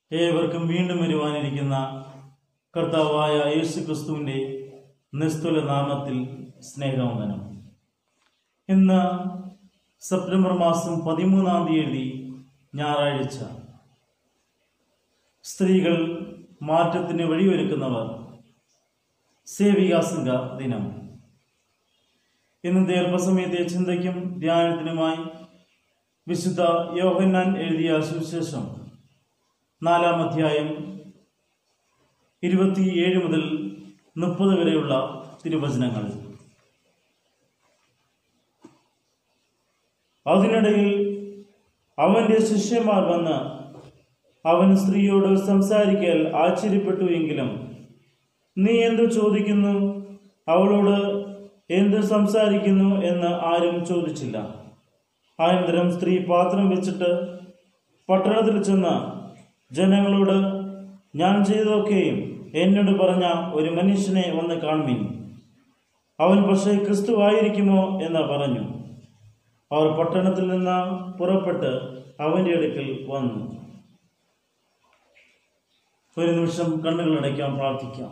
ഏവർക്കും വീണ്ടും വരുവാനിരിക്കുന്ന കർത്താവായ യേശു ക്രിസ്തുവിൻ്റെ നിസ്തുല നാമത്തിൽ സ്നേഹവന്ദനം ഇന്ന് സെപ്റ്റംബർ മാസം പതിമൂന്നാം തീയതി ഞായറാഴ്ച സ്ത്രീകൾ മാറ്റത്തിന് വഴിയൊരുക്കുന്നവർ സേവികാസംഘ ദിനം ഇന്നത്തെ അല്പസമയത്തെ ചിന്തയ്ക്കും ധ്യാനത്തിനുമായി വിശുദ്ധ യോഹന്നാൻ എഴുതിയ സുവിശേഷം നാലാം അധ്യായം ഇരുപത്തിയേഴ് മുതൽ മുപ്പത് വരെയുള്ള തിരുവചനങ്ങൾ അതിനിടയിൽ അവന്റെ ശിഷ്യന്മാർ വന്ന് അവൻ സ്ത്രീയോട് സംസാരിക്കൽ ആശ്ചര്യപ്പെട്ടു എങ്കിലും നീ എന്തു ചോദിക്കുന്നു അവളോട് എന്ത് സംസാരിക്കുന്നു എന്ന് ആരും ചോദിച്ചില്ല അനന്തരം സ്ത്രീ പാത്രം വെച്ചിട്ട് പട്ടണത്തിൽ ചെന്ന് ജനങ്ങളോട് ഞാൻ ചെയ്തതൊക്കെയും എന്നോട് പറഞ്ഞ ഒരു മനുഷ്യനെ വന്ന് കാണുവിൻ അവൻ പക്ഷേ ക്രിസ്തു ആയിരിക്കുമോ എന്ന് പറഞ്ഞു അവർ പട്ടണത്തിൽ നിന്ന് പുറപ്പെട്ട് അവന്റെ അടുക്കൽ വന്നു ഒരു നിമിഷം കണ്ണുകൾ അടയ്ക്കാൻ പ്രാർത്ഥിക്കാം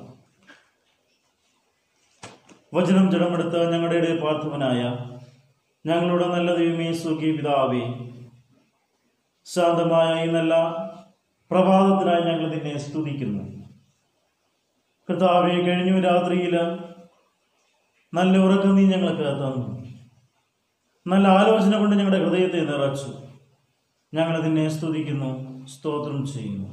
വചനം ജഡമെടുത്ത് ഞങ്ങളുടെ ഇടയിൽ പാർത്ഥവനായ ഞങ്ങളുടെ നല്ല ദൈവമേ സുഖി പിതാവേ ശാന്തമായ ഈ നല്ല പ്രഭാതത്തിനായി ഞങ്ങൾ നിന്നെ സ്തുതിക്കുന്നു കർത്താവെ കഴിഞ്ഞ രാത്രിയിൽ നല്ല ഉറക്കം നീ ഞങ്ങൾക്ക് തന്നു നല്ല ആലോചന കൊണ്ട് ഞങ്ങളുടെ ഹൃദയത്തെ നിറച്ചു ഞങ്ങൾ നിന്നെ സ്തുതിക്കുന്നു സ്തോത്രം ചെയ്യുന്നു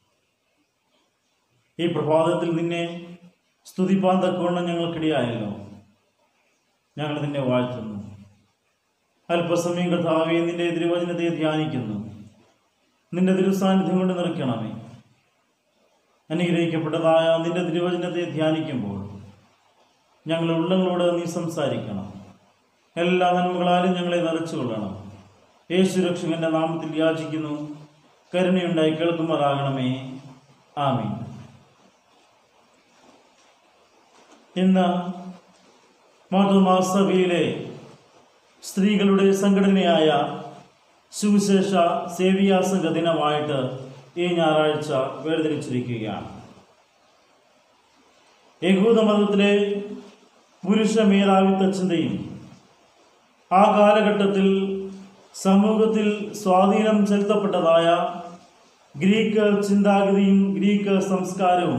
ഈ പ്രഭാതത്തിൽ നിന്നെ സ്തുതിപ്പാൻ തക്കവണ്ണം ഞങ്ങൾക്കിടയായല്ലോ ഞങ്ങൾ നിന്നെ വാഴ്ത്തുന്നു അല്പസമയം കർത്താവെ നിന്റെ തിരുവചനത്തെ ധ്യാനിക്കുന്നു നിന്റെ തിരുസാന്നിധ്യം കൊണ്ട് നിറയ്ക്കണമേ അനുഗ്രഹിക്കപ്പെട്ടതായ നിന്റെ തിരുവചനത്തെ ധ്യാനിക്കുമ്പോൾ ഞങ്ങളുടെ ഉള്ളങ്ങളോട് നീ സംസാരിക്കണം എല്ലാ നന്മകളാലും ഞങ്ങളെ നിറച്ചു കൊള്ളണം യേശു രക്ഷകന്റെ നാമത്തിൽ യാചിക്കുന്നു കരുണയുണ്ടായി കേൾക്കുമാറാകണമേ ആമീൻ ഇന്ന് മാതൃമാസഭയിലെ സ്ത്രീകളുടെ സംഘടനയായ സുവിശേഷ സേവിയാസംഘ ദിനമായിട്ട് ഈ ഞായറാഴ്ച വേർതിരിച്ചിരിക്കുകയാണ് യഹൂദ മതത്തിലെ പുരുഷ മേധാവിത്വ ചിന്തയും ആ കാലഘട്ടത്തിൽ സമൂഹത്തിൽ സ്വാധീനം ചെലുത്തപ്പെട്ടതായ ഗ്രീക്ക് ചിന്താഗതിയും ഗ്രീക്ക് സംസ്കാരവും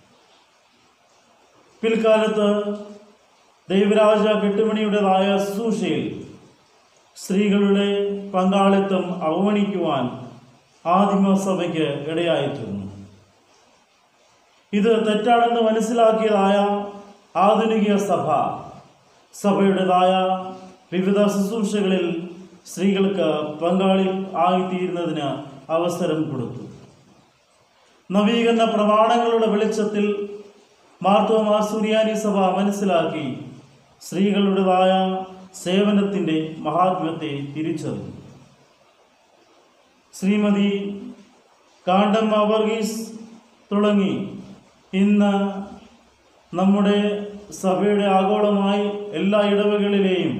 പിൽക്കാലത്ത് ദൈവരാജ കെട്ടുമണിയുടേതായ ശുശ്രൂഷയിൽ സ്ത്രീകളുടെ പങ്കാളിത്തം അവഗണിക്കുവാൻ ആദിമസഭയ്ക്ക് ഇടയായിത്തീർന്നു ഇത് തെറ്റാണെന്ന് മനസ്സിലാക്കിയതായ ആധുനിക സഭ സഭയുടേതായ വിവിധ ശുശ്രൂഷകളിൽ സ്ത്രീകൾക്ക് പങ്കാളി ആയിത്തീരുന്നതിന് അവസരം കൊടുത്തു നവീകരണ പ്രമാണങ്ങളുടെ വെളിച്ചത്തിൽ മാർത്തോമാ സുറിയാനി സഭ മനസ്സിലാക്കി സ്ത്രീകളുടേതായ സേവനത്തിൻ്റെ മഹാത്മ്യത്തെ തിരിച്ചറിഞ്ഞു ശ്രീമതി കാണ്ടമ്മ വർഗീസ് തുടങ്ങി ഇന്ന് നമ്മുടെ സഭയുടെ ആഗോളമായി എല്ലാ ഇടവകളിലെയും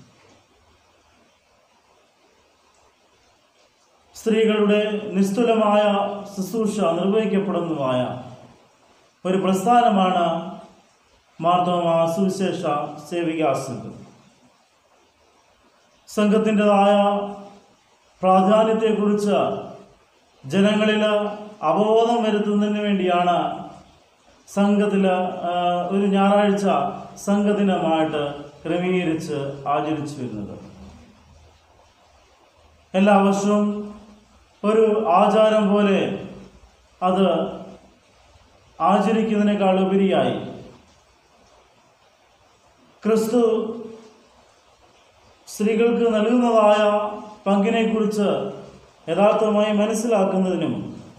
സ്ത്രീകളുടെ നിസ്തുലമായ ശുശ്രൂഷ നിർവഹിക്കപ്പെടുന്നതുമായ ഒരു പ്രസ്ഥാനമാണ് മാർത്തോമ സുവിശേഷ സേവികാ സംഘം സംഘത്തിൻ്റെതായ പ്രാധാന്യത്തെക്കുറിച്ച് ജനങ്ങളിൽ അവബോധം വരുത്തുന്നതിന് വേണ്ടിയാണ് സംഘത്തിൽ ഒരു ഞായറാഴ്ച സംഘദിനമായിട്ട് ക്രമീകരിച്ച് ആചരിച്ചു വരുന്നത് എല്ലാ വർഷവും ഒരു ആചാരം പോലെ അത് ആചരിക്കുന്നതിനേക്കാൾ ഉപരിയായി ക്രിസ്തു സ്ത്രീകൾക്ക് നൽകുന്നതായ പങ്കിനെക്കുറിച്ച് യഥാർത്ഥമായി മനസ്സിലാക്കുന്നതിനും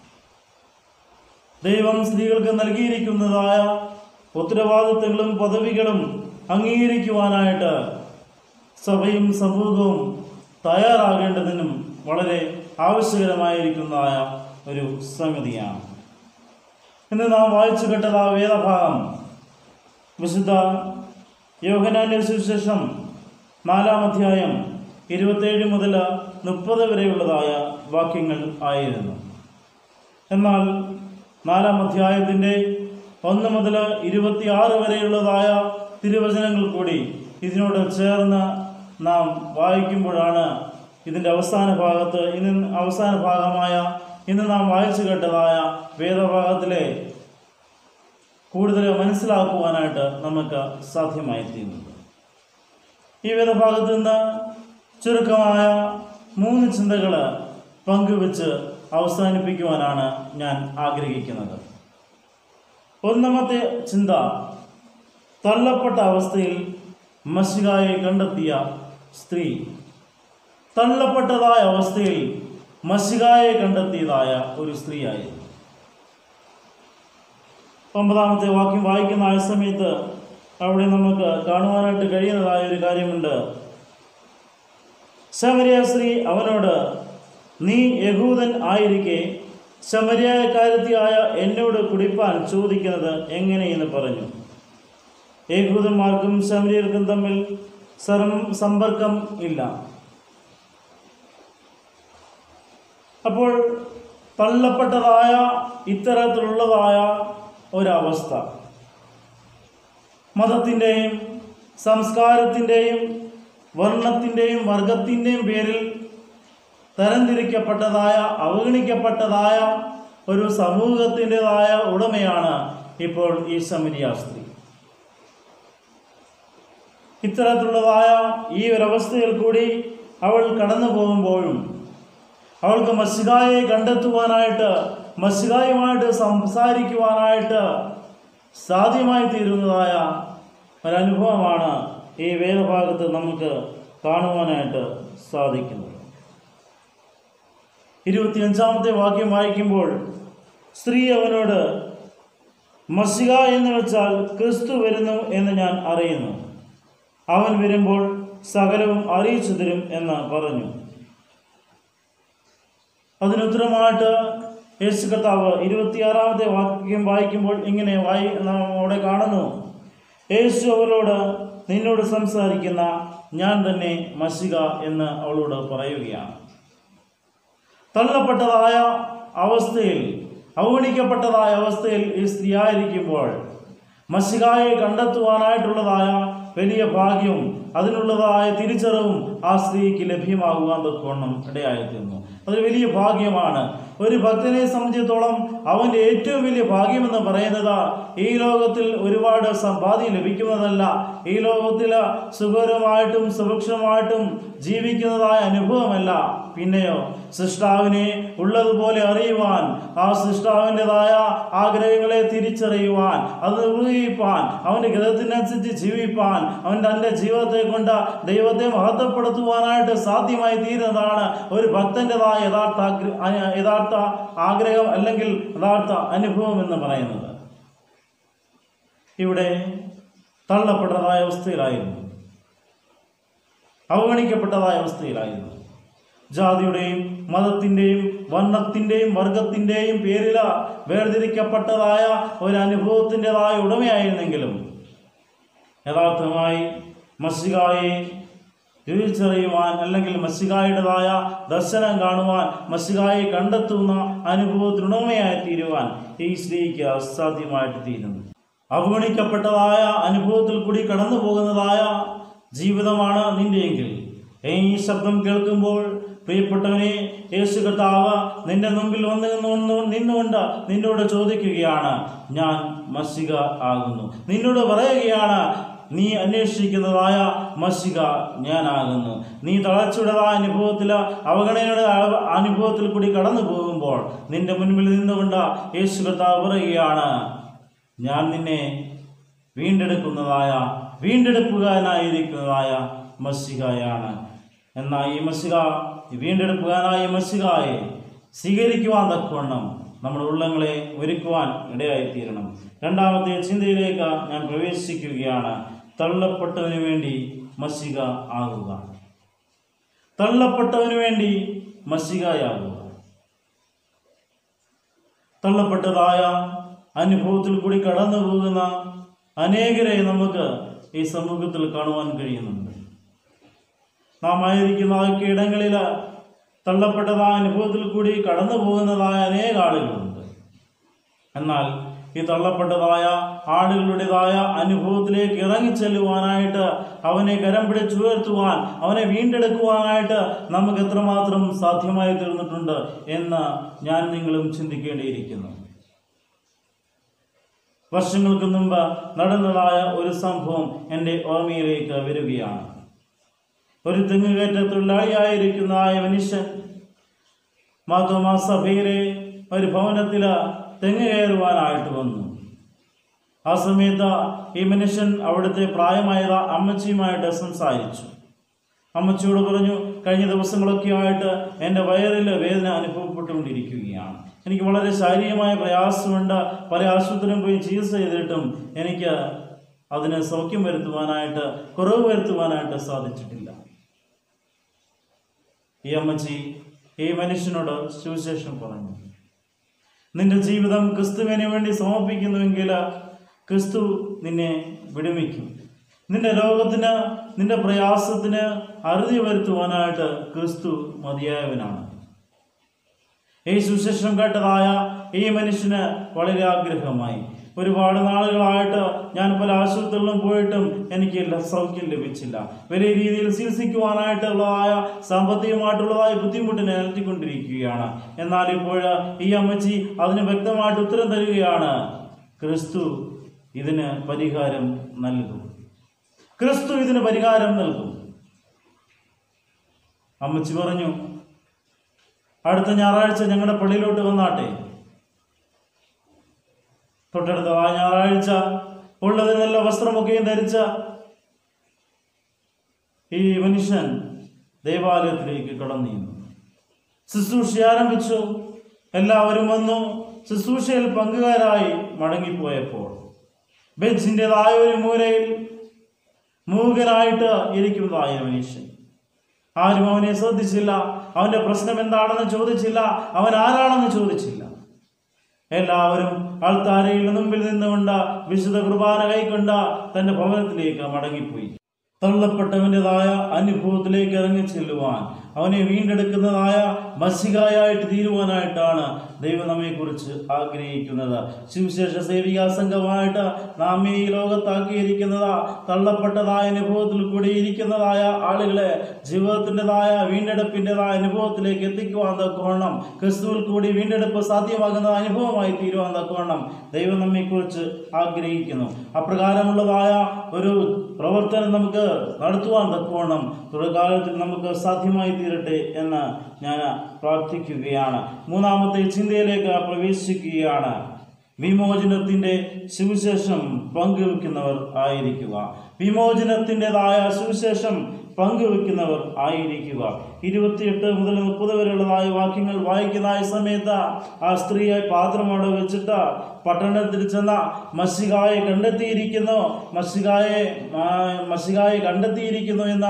ദൈവം സ്ത്രീകൾക്ക് നൽകിയിരിക്കുന്നതായ ഉത്തരവാദിത്തങ്ങളും പദവികളും അംഗീകരിക്കുവാനായിട്ട് സഭയും സമൂഹവും തയ്യാറാകേണ്ടതിനും വളരെ ആവശ്യകരമായിരിക്കുന്നതായ ഒരു സംഗതിയാണ് ഇന്ന് നാം വായിച്ചു കേട്ടത് ആ വേദഭാഗം വിശുദ്ധ യോഹനാന്റെ സുവിശേഷം നാലാം അധ്യായം ഇരുപത്തേഴ് മുതൽ മുപ്പത് വരെയുള്ളതായ വാക്യങ്ങൾ ആയിരുന്നു എന്നാൽ നാലാം അധ്യായത്തിൻ്റെ ഒന്ന് മുതൽ ഇരുപത്തിയാറ് വരെയുള്ളതായ തിരുവചനങ്ങൾ കൂടി ഇതിനോട് ചേർന്ന് നാം വായിക്കുമ്പോഴാണ് ഇതിൻ്റെ അവസാന ഭാഗത്ത് ഇന്ന് അവസാന ഭാഗമായ ഇന്ന് നാം വായിച്ചു കേട്ടതായ വേദഭാഗത്തിലെ കൂടുതൽ മനസ്സിലാക്കുവാനായിട്ട് നമുക്ക് സാധ്യമായി തീരുന്നത് ഈ വേദഭാഗത്ത് നിന്ന് ചുരുക്കമായ മൂന്ന് ചിന്തകൾ പങ്കുവെച്ച് അവസാനിപ്പിക്കുവാനാണ് ഞാൻ ആഗ്രഹിക്കുന്നത് ഒന്നാമത്തെ ചിന്ത തള്ളപ്പെട്ട അവസ്ഥയിൽ മഷികായെ കണ്ടെത്തിയ സ്ത്രീ തള്ളപ്പെട്ടതായ അവസ്ഥയിൽ മഷികായെ കണ്ടെത്തിയതായ ഒരു സ്ത്രീയായിരുന്നു ഒമ്പതാമത്തെ വാക്യം വായിക്കുന്ന ആ സമയത്ത് അവിടെ നമുക്ക് കാണുവാനായിട്ട് കഴിയുന്നതായ ഒരു കാര്യമുണ്ട് ശമരിയ സ്ത്രീ അവനോട് നീ യഹൂദൻ ആയിരിക്കെ ശമരിയായക്കാരത്തിയായ എന്നോട് കുടിപ്പാൻ ചോദിക്കുന്നത് എങ്ങനെയെന്ന് പറഞ്ഞു യഹൂദന്മാർക്കും ശമരിയർക്കും തമ്മിൽ സർം- സമ്പർക്കം ഇല്ല അപ്പോൾ തള്ളപ്പെട്ടതായ ഇത്തരത്തിലുള്ളതായ ഒരവസ്ഥ മതത്തിൻ്റെയും സംസ്കാരത്തിൻ്റെയും വർണ്ണത്തിൻ്റെയും വർഗത്തിൻ്റെയും പേരിൽ തരംതിരിക്കപ്പെട്ടതായ അവഗണിക്കപ്പെട്ടതായ ഒരു സമൂഹത്തിൻ്റെതായ ഉടമയാണ് ഇപ്പോൾ ഈ ശമരിയ സ്ത്രീ ഇത്തരത്തിലുള്ളതായ ഈ ഒരവസ്ഥയിൽ കൂടി അവൾ കടന്നു പോകുമ്പോഴും അവൾക്ക് മസികായെ കണ്ടെത്തുവാനായിട്ട് മസികായുമായിട്ട് സംസാരിക്കുവാനായിട്ട് സാധ്യമായി തീരുന്നതായ ഒരനുഭവമാണ് ഈ വേദഭാഗത്ത് നമുക്ക് കാണുവാനായിട്ട് സാധിക്കുന്നത് ഇരുപത്തിയഞ്ചാമത്തെ വാക്യം വായിക്കുമ്പോൾ സ്ത്രീ അവനോട് മസിക എന്ന് വെച്ചാൽ ക്രിസ്തു വരുന്നു എന്ന് ഞാൻ അറിയുന്നു അവൻ വരുമ്പോൾ സകലവും അറിയിച്ചു തരും എന്ന് പറഞ്ഞു അതിനുത്തരമായിട്ട് യേശു കർത്താവ് ഇരുപത്തിയാറാമത്തെ വാക്യം വായിക്കുമ്പോൾ ഇങ്ങനെ വായി നാം അവിടെ കാണുന്നു യേശു അവളോട് നിന്നോട് സംസാരിക്കുന്ന ഞാൻ തന്നെ മഷിക എന്ന് അവളോട് പറയുകയാണ് തള്ളപ്പെട്ടതായ അവസ്ഥയിൽ അവഗണിക്കപ്പെട്ടതായ അവസ്ഥയിൽ ഈ സ്ത്രീ ആയിരിക്കുമ്പോൾ മഷികായെ കണ്ടെത്തുവാനായിട്ടുള്ളതായ വലിയ ഭാഗ്യം അതിനുള്ളതായ തിരിച്ചറിവും ആ സ്ത്രീക്ക് ലഭ്യമാകുവാൻ തൊക്കണം ഇടയായിത്തീർന്നു അതൊരു വലിയ ഭാഗ്യമാണ് ഒരു ഭക്തനെ സംബന്ധിച്ചിടത്തോളം അവൻ്റെ ഏറ്റവും വലിയ ഭാഗ്യമെന്ന് പറയുന്നത് ഈ ലോകത്തിൽ ഒരുപാട് സമ്പാദ്യം ലഭിക്കുന്നതല്ല ഈ ലോകത്തിൽ സുഖകരമായിട്ടും സുരക്ഷിതമായിട്ടും ജീവിക്കുന്നതായ അനുഭവമല്ല പിന്നെയോ സൃഷ്ടാവിനെ ഉള്ളതുപോലെ അറിയുവാൻ ആ സൃഷ്ടാവിൻ്റെതായ ആഗ്രഹങ്ങളെ തിരിച്ചറിയുവാൻ അത് നിർവഹിപ്പാൻ അവൻ്റെ ഗ്രഹത്തിനനുസരിച്ച് ജീവിപ്പാൻ അവൻ തൻ്റെ ജീവിതത്തെ കൊണ്ട് ദൈവത്തെ മഹത്വപ്പെടുത്തുവാനായിട്ട് സാധ്യമായി തീരുന്നതാണ് ഒരു ഭക്തൻ്റെതായ യഥാർത്ഥ ആഗ്ര- ആ- യഥാർത്ഥ ആഗ്രഹം അല്ലെങ്കിൽ യഥാർത്ഥ അനുഭവം എന്ന് പറയുന്നത് ഇവിടെ തള്ളപ്പെട്ടതായ അവസ്ഥയിലായിരുന്നു അവഗണിക്കപ്പെട്ടതായ അവസ്ഥയിലായിരുന്നു ജാതിയുടെയും മതത്തിൻ്റെയും വർണ്ണത്തിൻ്റെയും വർഗത്തിൻ്റെയും പേരിൽ വേർതിരിക്കപ്പെട്ടതായ ഒരു അനുഭവത്തിൻ്റെതായ ഉടമയായിരുന്നെങ്കിലും യഥാർത്ഥമായി മസികായെ തിരിച്ചറിയുവാൻ അല്ലെങ്കിൽ മസികായുടേതായ ദർശനം കാണുവാൻ മസികായെ കണ്ടെത്തുന്ന അനുഭവത്തിനുടമയായി തീരുവാൻ ഈ സ്ത്രീക്ക് അസാധ്യമായിട്ട് തീരുന്നു അവഗണിക്കപ്പെട്ടതായ അനുഭവത്തിൽ കൂടി കടന്നു പോകുന്നതായ ജീവിതമാണ് നിന്റെയെങ്കിൽ ഈ ശബ്ദം കേൾക്കുമ്പോൾ പ്രിയപ്പെട്ടവനെ യേശു കർത്താവ് നിന്റെ മുമ്പിൽ വന്ന് നിന്നു നിന്നുകൊണ്ട് നിന്നോട് ചോദിക്കുകയാണ് ഞാൻ മസിക ആകുന്നു നിന്നോട് പറയുകയാണ് നീ അന്വേഷിക്കുന്നതായ മസിക ഞാനാകുന്നു നീ തളർച്ചയുടേതായ അനുഭവത്തിൽ അവഗണനയുടെ അ- അനുഭവത്തിൽ കൂടി കടന്നു പോകുമ്പോൾ നിന്റെ മുൻപിൽ നിന്നുകൊണ്ട് യേശു കർത്താവ് പറയുകയാണ് ഞാൻ നിന്നെ വീണ്ടെടുക്കുന്നതായ വീണ്ടെടുപ്പുകാരനായിരിക്കുന്നതായ മസികയാണ് എന്നാൽ ഈ മസിക ഈ വീണ്ടെടുപ്പുകാരനായ മസികായെ സ്വീകരിക്കുവാൻ തക്കവണ്ണം നമ്മുടെ ഉള്ളങ്ങളെ ഒരുക്കുവാൻ ഇടയായിത്തീരണം രണ്ടാമത്തെ ചിന്തയിലേക്ക് ഞാൻ പ്രവേശിക്കുകയാണ് തള്ളപ്പെട്ടവന് വേണ്ടി മസിക ആകുക തള്ളപ്പെട്ടവന് വേണ്ടി മസികയാകുക തള്ളപ്പെട്ടതായ അനുഭവത്തിൽ കൂടി കടന്നു പോകുന്ന അനേകരെ നമുക്ക് ഈ സമൂഹത്തിൽ കാണുവാൻ കഴിയുന്നുണ്ട് നാം ആയിരിക്കുന്ന ആക്കിയ ഇടങ്ങളിൽ തള്ളപ്പെട്ടതായ അനുഭവത്തിൽ കൂടി കടന്നു പോകുന്നതായ അനേക ആളുകളുണ്ട് എന്നാൽ ഈ തള്ളപ്പെട്ടതായ ആളുകളുടേതായ അനുഭവത്തിലേക്ക് ഇറങ്ങിച്ചെല്ലുവാനായിട്ട് അവനെ കരം പിടിച്ചുയർത്തുവാൻ അവനെ വീണ്ടെടുക്കുവാനായിട്ട് നമുക്ക് എത്രമാത്രം സാധ്യമായി തീർന്നിട്ടുണ്ട് എന്ന് ഞാൻ നിങ്ങളും ചിന്തിക്കേണ്ടിയിരിക്കുന്നു വർഷങ്ങൾക്ക് മുമ്പ് നടന്നതായ ഒരു സംഭവം എൻ്റെ ഓർമ്മയിലേക്ക് വരികയാണ് ഒരു തെങ്ങുകയറ്റ തൊഴിലാളിയായിരിക്കുന്നതായ മനുഷ്യൻ മാതോമാ സഭയിലെ ഒരു ഭവനത്തിൽ തെങ്ങ് കയറുവാനായിട്ട് വന്നു ആ സമയത്ത് ഈ മനുഷ്യൻ അവിടുത്തെ പ്രായമായ അമ്മച്ചിയുമായിട്ട് സംസാരിച്ചു അമ്മച്ചിയോട് പറഞ്ഞു കഴിഞ്ഞ ദിവസങ്ങളൊക്കെ ആയിട്ട് എൻ്റെ വയറിൽ വേദന അനുഭവപ്പെട്ടുകൊണ്ടിരിക്കുകയാണ് എനിക്ക് വളരെ ശാരീരികമായ പ്രയാസമുണ്ട് പല ആശുപത്രിയും പോയി ചികിത്സ ചെയ്തിട്ടും എനിക്ക് അതിന് സൗഖ്യം വരുത്തുവാനായിട്ട് കുറവ് വരുത്തുവാനായിട്ട് സാധിച്ചിട്ടില്ല ഈ അമ്മച്ചി ഈ മനുഷ്യനോട് സുവിശേഷം പറഞ്ഞു നിന്റെ ജീവിതം ക്രിസ്തുവിന് വേണ്ടി സമർപ്പിക്കുന്നുവെങ്കിൽ ക്രിസ്തു നിന്നെ വിടുമിക്കും നിന്റെ രോഗത്തിന് നിന്റെ പ്രയാസത്തിന് അറുതി വരുത്തുവാനായിട്ട് ക്രിസ്തു മതിയായവനാണ് ഈ സുശേഷം കേട്ടതായ ഈ മനുഷ്യന് വളരെ ആഗ്രഹമായി ഒരുപാട് നാളുകളായിട്ട് ഞാൻ പല ആശുപത്രികളിലും പോയിട്ടും എനിക്ക് ല- സൗഖ്യം ലഭിച്ചില്ല വലിയ രീതിയിൽ ചികിത്സിക്കുവാനായിട്ടുള്ളതായ സാമ്പത്തികമായിട്ടുള്ളതായ ബുദ്ധിമുട്ടിനെ അലട്ടിക്കൊണ്ടിരിക്കുകയാണ് എന്നാൽ ഇപ്പോൾ ഈ അമ്മച്ചി അതിന് വ്യക്തമായിട്ട് ഉത്തരം തരികയാണ് ക്രിസ്തു ഇതിന് പരിഹാരം നൽകും ക്രിസ്തു ഇതിന് പരിഹാരം നൽകും അമ്മച്ചി പറഞ്ഞു അടുത്ത ഞായറാഴ്ച ഞങ്ങളുടെ പള്ളിയിലോട്ട് വന്നാട്ടെ തൊട്ടടുത്ത ആ ഞായറാഴ്ച ഉള്ളത് നല്ല വസ്ത്രമൊക്കെയും ധരിച്ച ഈ മനുഷ്യൻ ദേവാലയത്തിലേക്ക് കടന്നിരുന്നു ശുശ്രൂഷ ആരംഭിച്ചു എല്ലാവരും വന്നു ശുശ്രൂഷയിൽ പങ്കുകാരായി മടങ്ങിപ്പോയപ്പോൾ ബെഞ്ചിൻ്റെതായ ഒരു മൂലയിൽ മൂകനായിട്ട് ഇരിക്കുന്നതായ മനുഷ്യൻ ആരും അവനെ ശ്രദ്ധിച്ചില്ല അവന്റെ പ്രശ്നം എന്താണെന്ന് ചോദിച്ചില്ല അവൻ ആരാണെന്ന് ചോദിച്ചില്ല എല്ലാവരും ആൾത്താരയിൽ മുമ്പിൽ നിന്നുകൊണ്ട് വിശുദ്ധ കുർബാന കൈക്കൊണ്ട തന്റെ ഭവനത്തിലേക്ക് മടങ്ങിപ്പോയി തള്ളപ്പെട്ടവൻ്റെതായ അനുഭവത്തിലേക്ക് ഇറങ്ങി ചെല്ലുവാൻ അവനെ വീണ്ടെടുക്കുന്നതായ മസികായായിട്ട് തീരുവാനായിട്ടാണ് ദൈവം നമ്മെക്കുറിച്ച് ആഗ്രഹിക്കുന്നത് സുവിശേഷ സേവികാ സംഘമായിട്ട് നാം ഈ ലോകത്താക്കിയിരിക്കുന്നത് തള്ളപ്പെട്ടതായ അനുഭവത്തിൽ കൂടി ഇരിക്കുന്നതായ ആളുകളെ ജീവിതത്തിൻ്റെതായ വീണ്ടെടുപ്പിൻ്റെതായ അനുഭവത്തിലേക്ക് എത്തിക്കുവാൻ തക്കവണ്ണം ക്രിസ്തുവിൽ കൂടി വീണ്ടെടുപ്പ് സാധ്യമാകുന്ന അനുഭവമായി തീരുവാൻ തക്കവണ്ണം ദൈവം നമ്മെക്കുറിച്ച് ആഗ്രഹിക്കുന്നു അപ്രകാരമുള്ളതായ ഒരു പ്രവർത്തനം നമുക്ക് നടത്തുവാൻ തക്കവണ്ണം തുടർകാലത്തിൽ നമുക്ക് സാധ്യമായി തീരട്ടെ എന്ന് ഞാൻ പ്രാർത്ഥിക്കുകയാണ് മൂന്നാമത്തെ ചിന്തയിലേക്ക് പ്രവേശിക്കുകയാണ് വിമോചനത്തിന്റെ സുവിശേഷം പങ്കുവെക്കുന്നവർ ആയിരിക്കുക വിമോചനത്തിൻ്റെതായ സുവിശേഷം പങ്കുവെക്കുന്നവർ ആയിരിക്കുക ഇരുപത്തിയെട്ട് മുതൽ മുപ്പത് വരെയുള്ളതായ വാക്യങ്ങൾ വായിക്കുന്ന ഈ സമയത്ത് ആ സ്ത്രീയെ പാത്രമോടെ വെച്ചിട്ട് പട്ടണത്തിൽ ചെന്ന മഷികായെ കണ്ടെത്തിയിരിക്കുന്നു മഷികായെ ആ, മഷികായെ കണ്ടെത്തിയിരിക്കുന്നു എന്ന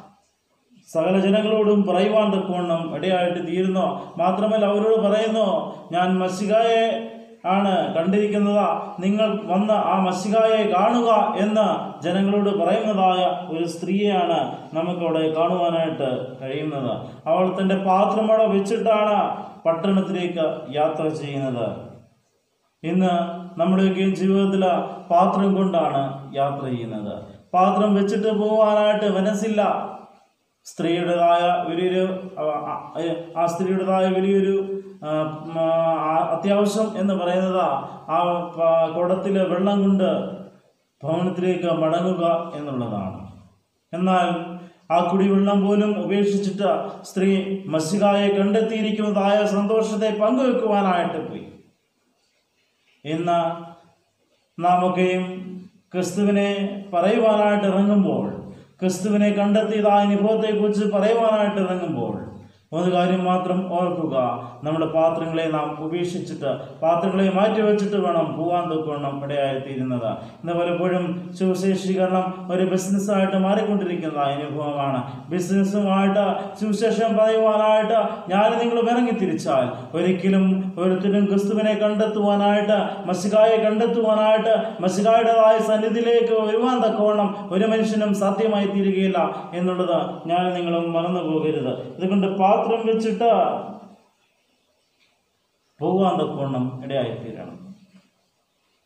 സകല ജനങ്ങളോടും പറയുവാൻ തക്കവണ്ണം ഇടയായിട്ട് തീരുന്നു മാത്രമല്ല അവരോട് പറയുന്നു ഞാൻ മസികായെ ആണ് കണ്ടിരിക്കുന്നത് നിങ്ങൾ വന്ന് ആ മസികായെ കാണുക എന്ന് ജനങ്ങളോട് പറയുന്നതായ ഒരു സ്ത്രീയെയാണ് നമുക്കവിടെ കാണുവാനായിട്ട് കഴിയുന്നത് അവൾ തൻ്റെ പാത്രം അവിടെ വെച്ചിട്ടാണ് പട്ടണത്തിലേക്ക് യാത്ര ചെയ്യുന്നത് ഇന്ന് നമ്മുടെയൊക്കെയും ജീവിതത്തിൽ പാത്രം കൊണ്ടാണ് യാത്ര ചെയ്യുന്നത് പാത്രം വെച്ചിട്ട് പോകാനായിട്ട് മനസ്സില്ല സ്ത്രീയുടേതായ വലിയൊരു ആ, ആ, ആ സ്ത്രീയുടേതായ വലിയൊരു ആ, ഉം, ആ, അത്യാവശ്യം എന്ന് പറയുന്നത് ആ പ- കുടത്തിലെ വെള്ളം കൊണ്ട് ഭവനത്തിലേക്ക് മടങ്ങുക എന്നുള്ളതാണ് എന്നാൽ ആ കുടിവെള്ളം പോലും ഉപേക്ഷിച്ചിട്ട് സ്ത്രീ മസികായെ കണ്ടെത്തിയിരിക്കുന്നതായ സന്തോഷത്തെ പങ്കുവെക്കുവാനായിട്ട് പോയി ഇന്ന് നാമൊക്കെയും ക്രിസ്തുവിനെ പറയുവാനായിട്ട് ഇറങ്ങുമ്പോൾ ക്രിസ്തുവിനെ കണ്ടെത്തിയതായ അനുഭവത്തെക്കുറിച്ച് പറയുവാനായിട്ട് ഇറങ്ങുമ്പോൾ ഒരു കാര്യം മാത്രം ഓർക്കുക നമ്മുടെ പാത്രങ്ങളെ നാം ഉപേക്ഷിച്ചിട്ട് പാത്രങ്ങളെ മാറ്റിവെച്ചിട്ട് വേണം പോകാൻ തൊക്കണം ഇടയായിത്തീരുന്നത് ഇന്ന് പലപ്പോഴും സുവിശേഷീകരണം ഒരു ബിസിനസ്സായിട്ട് മാറിക്കൊണ്ടിരിക്കുന്ന അനുഭവമാണ് ബിസിനസ്സുമായിട്ട് സുവിശേഷം പറയുവാനായിട്ട് ഞാൻ നിങ്ങൾ ഇറങ്ങി തിരിച്ചാൽ ഒരിക്കലും ഒരുത്തരും ക്രിസ്തുവിനെ കണ്ടെത്തുവാനായിട്ട് മസികായെ കണ്ടെത്തുവാനായിട്ട് മസികായുടേതായ സന്നിധിയിലേക്ക് വരുവാൻ തക്കവണ്ണം ഒരു മനുഷ്യനും സാധ്യമായി തീരുകയില്ല എന്നുള്ളത് ഞാൻ നിങ്ങളും മറന്നു പോകരുത് അതുകൊണ്ട് പാത്രം വെച്ചിട്ട് പോകാൻ തക്കവണ്ണം ഇടയായിത്തീരണം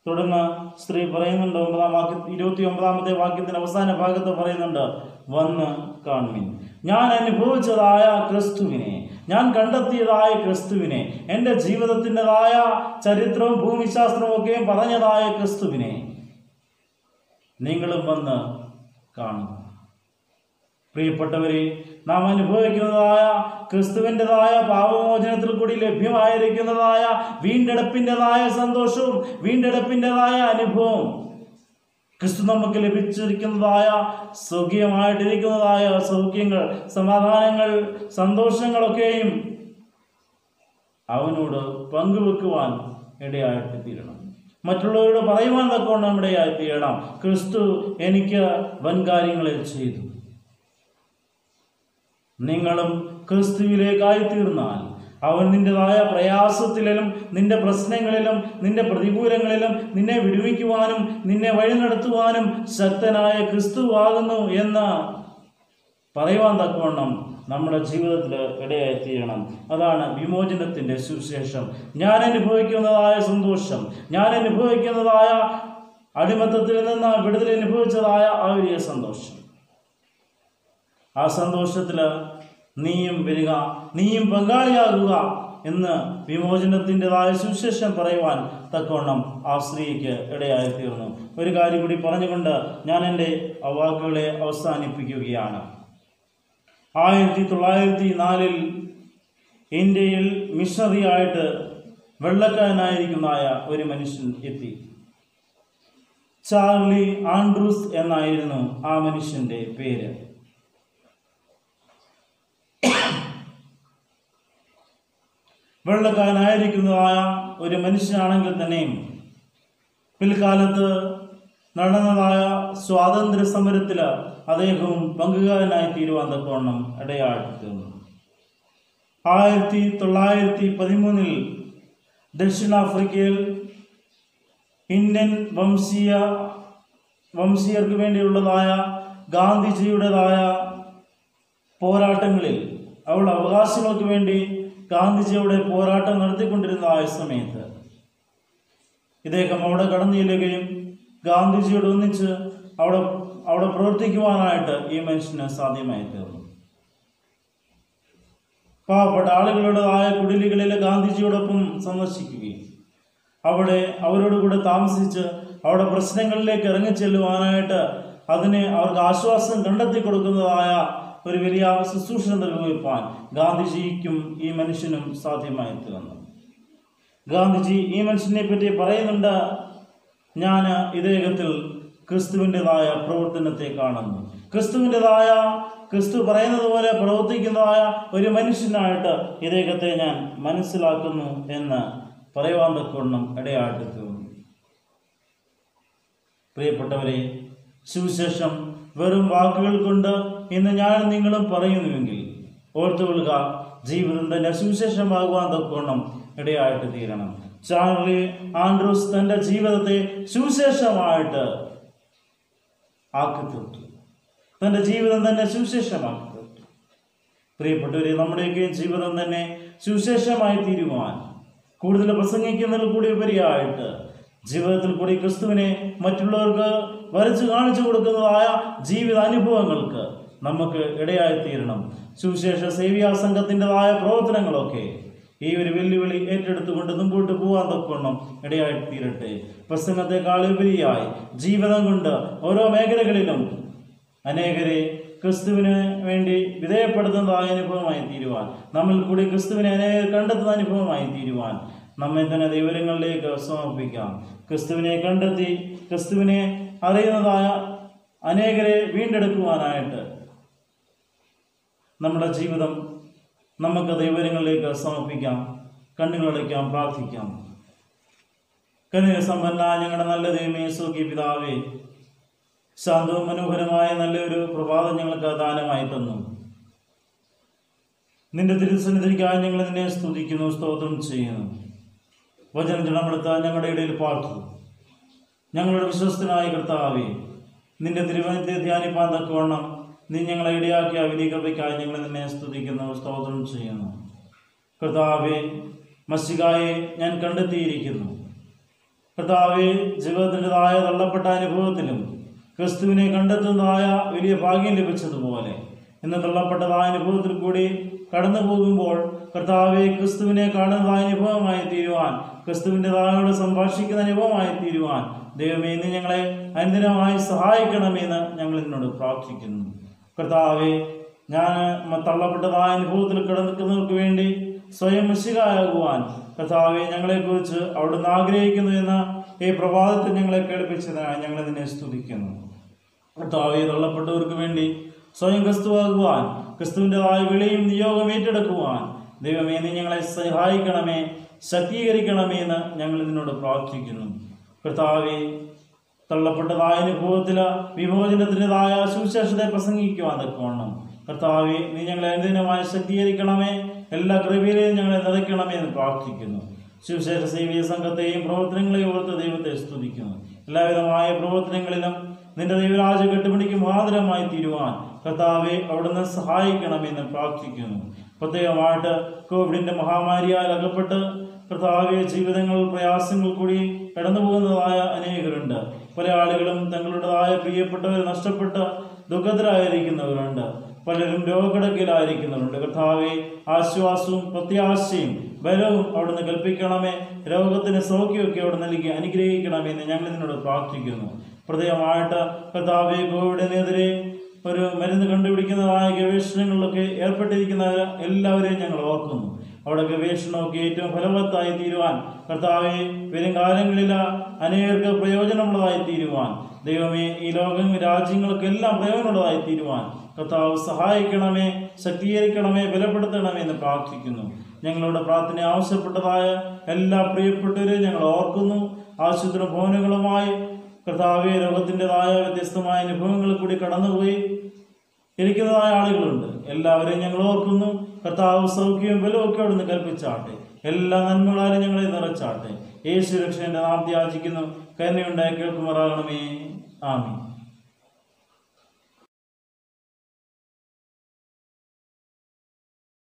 തുടർന്ന് സ്ത്രീ പറയുന്നുണ്ട് ഒമ്പതാം വാക്യ ഇരുപത്തി ഒമ്പതാമത്തെ വാക്യത്തിന്റെ അവസാന ഭാഗത്ത് പറയുന്നുണ്ട് വന്ന് കാണുവിൻ ഞാൻ അനുഭവിച്ചതായ ക്രിസ്തുവിനെ ഞാൻ കണ്ടെത്തിയതായ ക്രിസ്തുവിനെ എൻ്റെ ജീവിതത്തിൻ്റെതായ ചരിത്രവും ഭൂമിശാസ്ത്രവും ഒക്കെയും പറഞ്ഞതായ ക്രിസ്തുവിനെ നിങ്ങളും വന്ന് കാണും പ്രിയപ്പെട്ടവരെ നാം അനുഭവിക്കുന്നതായ ക്രിസ്തുവിൻ്റെതായ പാപമോചനത്തിൽ കൂടി ലഭ്യമായിരിക്കുന്നതായ വീണ്ടെടുപ്പിൻ്റെതായ സന്തോഷവും വീണ്ടെടുപ്പിൻ്റെതായ അനുഭവം ക്രിസ്തു നമുക്ക് ലഭിച്ചിരിക്കുന്നതായ സുഖിയമായിട്ടിരിക്കുന്നതായ സൗഖ്യങ്ങൾ സമാധാനങ്ങൾ സന്തോഷങ്ങളൊക്കെയും അവനോട് പങ്കുവെക്കുവാൻ ഇടയായിട്ട് തീരണം മറ്റുള്ളവരോട് പറയുവാൻ തക്കവണ്ണം ഇടയായി തീരണം ക്രിസ്തു എനിക്ക് വൻകാര്യങ്ങളിൽ ചെയ്തു നിങ്ങളും ക്രിസ്തുവിലേക്കായി തീർന്നാൽ അവൻ നിന്റേതായ പ്രയാസത്തിലും നിന്റെ പ്രശ്നങ്ങളിലും നിന്റെ പ്രതികൂലങ്ങളിലും നിന്നെ വിടുവിക്കുവാനും നിന്നെ വഴി നടത്തുവാനും ശക്തനായ ക്രിസ്തുവാകുന്നു എന്ന് പറയുവാൻ തക്കവണ്ണം നമ്മുടെ ജീവിതത്തിൽ ഇടയായി തീരണം അതാണ് വിമോചനത്തിന്റെ സുവിശേഷം ഞാൻ അനുഭവിക്കുന്നതായ സന്തോഷം ഞാൻ അനുഭവിക്കുന്നതായ അടിമത്തത്തിൽ നിന്ന് വിടുതൽ അനുഭവിച്ചതായ ആ വലിയ സന്തോഷം ആ സന്തോഷത്തിൽ നീയും വരിക നീയും പങ്കാളിയാകുക എന്ന് വിമോചനത്തിൻ്റെതായ സുവിശേഷം പറയുവാൻ തക്കവണ്ണം ആ സ്ത്രീക്ക് ഇടയായി തീർന്നു ഒരു കാര്യം കൂടി പറഞ്ഞുകൊണ്ട് ഞാൻ എൻ്റെ ആ വാക്കുകളെ അവസാനിപ്പിക്കുകയാണ് ആയിരത്തി തൊള്ളായിരത്തി നാലിൽ ഇന്ത്യയിൽ മിഷണറിയായിട്ട് വെള്ളക്കാരനായിരിക്കുന്നതായ ഒരു മനുഷ്യൻ എത്തി ചാർലി ആൻഡ്രൂസ് എന്നായിരുന്നു ആ മനുഷ്യന്റെ പേര് വെള്ളക്കാരനായിരിക്കുന്നതായ ഒരു മനുഷ്യനാണെങ്കിൽ തന്നെയും പിൽക്കാലത്ത് നടന്നതായ സ്വാതന്ത്ര്യ സമരത്തിൽ അദ്ദേഹവും പങ്കുകാരനായി തീരുവാൻ തക്കവണ്ണം ഇടയായിട്ട് തീർന്നു ആയിരത്തി തൊള്ളായിരത്തി പതിമൂന്നിൽ ദക്ഷിണാഫ്രിക്കയിൽ ഇന്ത്യൻ വംശീയ വംശീയർക്ക് വേണ്ടിയുള്ളതായ ഗാന്ധിജിയുടേതായ പോരാട്ടങ്ങളിൽ അവളുടെ അവകാശങ്ങൾക്ക് വേണ്ടി ഗാന്ധിജിയുടെ പോരാട്ടം നടത്തിക്കൊണ്ടിരുന്ന ആ സമയത്ത് ഇദ്ദേഹം അവിടെ കടന്നു ചെല്ലുകയും ഗാന്ധിജിയോട് ഒന്നിച്ച് അവിടെ അവിടെ പ്രവർത്തിക്കുവാനായിട്ട് ഈ മനുഷ്യന് സാധ്യമായി തീർന്നു പാവപ്പെട്ട ആളുകളുടേതായ കുടിലുകളിൽ ഗാന്ധിജിയോടൊപ്പം സന്ദർശിക്കുകയും അവിടെ അവരോട് കൂടെ താമസിച്ച് അവിടെ പ്രശ്നങ്ങളിലേക്ക് ഇറങ്ങിച്ചെല്ലുവാനായിട്ട് അതിനെ അവർക്ക് ആശ്വാസം കണ്ടെത്തി കൊടുക്കുന്നതായ ഒരു വലിയ ശുശ്രൂഷ നിർവഹിപ്പാൻ ഗാന്ധിജിക്കും ഈ മനുഷ്യനും സാധ്യമായി തീർന്നു ഗാന്ധിജി ഈ മനുഷ്യനെ പറ്റി പറയുന്നുണ്ട് ഞാൻ ഇദ്ദേഹത്തിൽ ക്രിസ്തുവിൻ്റെതായ പ്രവർത്തനത്തെ കാണുന്നു ക്രിസ്തുവിൻ്റെതായ ക്രിസ്തു പറയുന്നത് പോലെ പ്രവർത്തിക്കുന്നതായ ഒരു മനുഷ്യനായിട്ട് ഇദ്ദേഹത്തെ ഞാൻ മനസ്സിലാക്കുന്നു എന്ന് പറയുവാൻ തക്കവണ്ണം ഇടയായിട്ട് തീർന്നു പ്രിയപ്പെട്ടവരെ സുവിശേഷം വെറും വാക്കുകൾ കൊണ്ട് ഇന്ന് ഞാൻ നിങ്ങളും പറയുന്നുവെങ്കിൽ ഓർത്തുകൊള്ളുക ജീവിതം തന്നെ സുവിശേഷമാകുവാൻ തക്കവണ്ണം ഇടയായിട്ട് തീരണം ചാർലി ആൻഡ്രൂസ് തന്റെ ജീവിതത്തെ സുവിശേഷമായിട്ട് ആക്കി തീർത്തു തന്റെ ജീവിതം തന്നെ സുവിശേഷമാക്കി തീർത്തു പ്രിയപ്പെട്ടവരെ നമ്മുടെയൊക്കെ ജീവിതം തന്നെ സുവിശേഷമായി തീരുവാൻ കൂടുതൽ പ്രസംഗിക്കുന്നതിൽ കൂടി ഉപരിയായിട്ട് ജീവിതത്തിൽ കൂടി ക്രിസ്തുവിനെ മറ്റുള്ളവർക്ക് വരച്ചു കാണിച്ചു കൊടുക്കുന്നതായ ജീവിത അനുഭവങ്ങൾക്ക് നമുക്ക് ഇടയായി തീരണം സുവിശേഷ സേവിയാ സംഘത്തിൻ്റെതായ പ്രവർത്തനങ്ങളൊക്കെ ഈ ഒരു വെല്ലുവിളി ഏറ്റെടുത്തുകൊണ്ട് മുമ്പോട്ട് പോകാൻ തക്കവണ്ണം ഇടയായി തീരട്ടെ പ്രസംഗത്തെക്കാൾ ഉപരിയായി ജീവിതം കൊണ്ട് ഓരോ മേഖലകളിലും അനേകരെ ക്രിസ്തുവിന് വേണ്ടി വിധേയപ്പെടുത്തുന്നതായ അനുഭവമായി തീരുവാൻ നമ്മിൽ കൂടി ക്രിസ്തുവിനെ അനേകർ കണ്ടെത്തുന്ന അനുഭവമായി തീരുവാൻ നമ്മെ തന്നെ ദൈവങ്ങളിലേക്ക് സമർപ്പിക്കാം ക്രിസ്തുവിനെ കണ്ടെത്തി ക്രിസ്തുവിനെ അറിയുന്നതായ അനേകരെ വീണ്ടെടുക്കുവാനായിട്ട് നമ്മുടെ ജീവിതം നമുക്ക് ദൈവങ്ങളിലേക്ക് സമർപ്പിക്കാം കണ്ണുകളടയ്ക്കാം പ്രാർത്ഥിക്കാം കനിക സമ്പന്ന ഞങ്ങളുടെ നല്ല ദൈവമേ സൂക്കി പിതാവേ ശാന്തവും മനോഹരമായ നല്ലൊരു പ്രഭാതം ഞങ്ങൾക്ക് ദാനമായി തന്നു നിന്റെ തിരുസന്നിധിക്കായി ഞങ്ങൾ നിന്നെ സ്തുതിക്കുന്നു സ്തോത്രം ചെയ്യുന്നു വചനം ജനമെടുത്ത ഞങ്ങളുടെ ഇടയിൽ പാർത്തു ഞങ്ങളുടെ വിശ്വസ്തനായ കർത്താവേ നിന്റെ തിരുവനത്തെ ധ്യാനിപ്പാൻ തക്കവണ്ണം നീ ഞങ്ങളെ ഇടയാക്കിയ വലിയ കൃപയ്ക്കായി ഞങ്ങൾ നിന്നെ സ്തുതിക്കുന്നു സ്തോത്രം ചെയ്യുന്നു കർത്താവെ മസികായെ ഞാൻ കണ്ടെത്തിയിരിക്കുന്നു കർത്താവെ ജീവിതത്തിൻ്റെതായ തള്ളപ്പെട്ട അനുഭവത്തിലും ക്രിസ്തുവിനെ കണ്ടെത്തുന്നതായ വലിയ ഭാഗ്യം ലഭിച്ചതുപോലെ ഇന്ന് തള്ളപ്പെട്ടതായ അനുഭവത്തിൽ കൂടി കടന്നു പോകുമ്പോൾ കർത്താവെ ക്രിസ്തുവിനെ കാണുന്നതായ അനുഭവമായി തീരുവാൻ ക്രിസ്തുവിൻ്റെതായോട് സംഭാഷിക്കുന്ന അനുഭവമായി തീരുവാൻ ദൈവമേ ഇന്ന് ഞങ്ങളെ അനുദിനമായി സഹായിക്കണമെന്ന് ഞങ്ങൾ നിന്നോട് പ്രാർത്ഥിക്കുന്നു കർത്താവെ ഞാൻ മ- തള്ളപ്പെട്ടതായ അനുഭവത്തിൽ കിടക്കുന്നവർക്ക് വേണ്ടി സ്വയം മിശികാകുവാൻ കർത്താവെ ഞങ്ങളെക്കുറിച്ച് അവിടുന്ന് ആഗ്രഹിക്കുന്നു എന്ന ഈ പ്രഭാതത്തിൽ ഞങ്ങളെ കേൾപ്പിച്ചതിനായി ഞങ്ങൾ നിന്നെ സ്തുതിക്കുന്നു കർത്താവെ തള്ളപ്പെട്ടവർക്ക് വേണ്ടി സ്വയം ക്രിസ്തുവാകുവാൻ ക്രിസ്തുവിൻ്റെതായ വിളിയും നിയോഗം ഏറ്റെടുക്കുവാൻ ദൈവമേ നീ ഞങ്ങളെ സഹായിക്കണമേ ശക്തീകരിക്കണമേ എന്ന് ഞങ്ങൾ നിന്നോട് പ്രാർത്ഥിക്കുന്നു കർത്താവെ തള്ളപ്പെട്ടതായ അനുഭവത്തിൽ വിമോചനത്തിൻ്റെതായ സുവിശേഷത്തെ പ്രസംഗിക്കുവാൻ തക്കവണ്ണം കർത്താവെ നീ ഞങ്ങളെ അനുദിനമായി ശക്തീകരിക്കണമേ എല്ലാ കൃപയിലെയും ഞങ്ങളെ നിറയ്ക്കണമേ എന്ന് പ്രാർത്ഥിക്കുന്നു സുവിശേഷ സേവീയ സംഘത്തെയും പ്രവർത്തനങ്ങളെയും ഓർത്ത് ദൈവത്തെ സ്തുതിക്കുന്നു എല്ലാവിധമായ പ്രവർത്തനങ്ങളിലും നിന്റെ ദൈവരാജ കെട്ടുപിടിക്ക് മാതരമായി തീരുവാൻ കർത്താവെ അവിടുന്ന് സഹായിക്കണമെന്ന് പ്രാർത്ഥിക്കുന്നു പ്രത്യേകമായിട്ട് കോവിഡിന്റെ മഹാമാരിയാൽ അകപ്പെട്ട് കർത്താവെ ജീവിതങ്ങൾ പ്രയാസങ്ങൾ കൂടി കടന്നു പോകുന്നതായ അനേകരുണ്ട് പല ആളുകളും തങ്ങളുടേതായ പ്രിയപ്പെട്ടവരെ നഷ്ടപ്പെട്ട് ദുഃഖത്തിലായിരിക്കുന്നവരുണ്ട് പലരും രോഗക്കിടക്കിലായിരിക്കുന്നവരുണ്ട് കർത്താവെ ആശ്വാസവും പ്രത്യാശയും ബലവും അവിടുന്ന് കൽപ്പിക്കണമേ രോഗത്തിന് സൗഖ്യമൊക്കെ അവിടെ നൽകി അനുഗ്രഹിക്കണമേ എന്ന് ഞങ്ങൾ നിന്നോട് പ്രാർത്ഥിക്കുന്നു പ്രത്യേകമായിട്ട് കർത്താവെ കോവിഡിനെതിരെ ഒരു മരുന്ന് കണ്ടുപിടിക്കുന്നതായ ഗവേഷണങ്ങളിലൊക്കെ ഏർപ്പെട്ടിരിക്കുന്നവർ എല്ലാവരെയും ഞങ്ങൾ ഓർക്കുന്നു അവിടെ ഗവേഷണമൊക്കെ ഏറ്റവും ഫലവത്തായി തീരുവാൻ കർത്താവെ വരും കാലങ്ങളിൽ അനേകർക്ക് പ്രയോജനമുള്ളതായി തീരുവാൻ ദൈവമേ ഈ ലോകം രാജ്യങ്ങൾക്കെല്ലാം പ്രയോജനമുള്ളതായി തീരുവാൻ കർത്താവ് സഹായിക്കണമേ ശക്തീകരിക്കണമേ ബലപ്പെടുത്തണമേ എന്ന് പ്രാർത്ഥിക്കുന്നു ഞങ്ങളുടെ പ്രാർത്ഥന ആവശ്യപ്പെട്ടതായ എല്ലാ പ്രിയപ്പെട്ടവരെയും ഞങ്ങൾ ഓർക്കുന്നു ആശുപത്രി ഭവനങ്ങളുമായി കർത്താവെ രോഗത്തിൻ്റെതായ വ്യത്യസ്തമായ അനുഭവങ്ങളിൽ കൂടി കടന്നുപോയി ഇരിക്കുന്നതായ ആളുകളുണ്ട് എല്ലാവരെയും ഞങ്ങൾ ഓർക്കുന്നു കർത്താവ് സൗഖ്യവും ബലവും ഒക്കെ അവിടുന്ന് കൽപ്പിച്ചാട്ടെ എല്ലാ നന്മകളാലും ഞങ്ങളെ നിറച്ചാട്ടെ യേശു രക്ഷന്റെ നാം യാചിക്കുന്നു കരുണയുണ്ടായി കേൾക്കുമാറാകണമേ ആമീൻ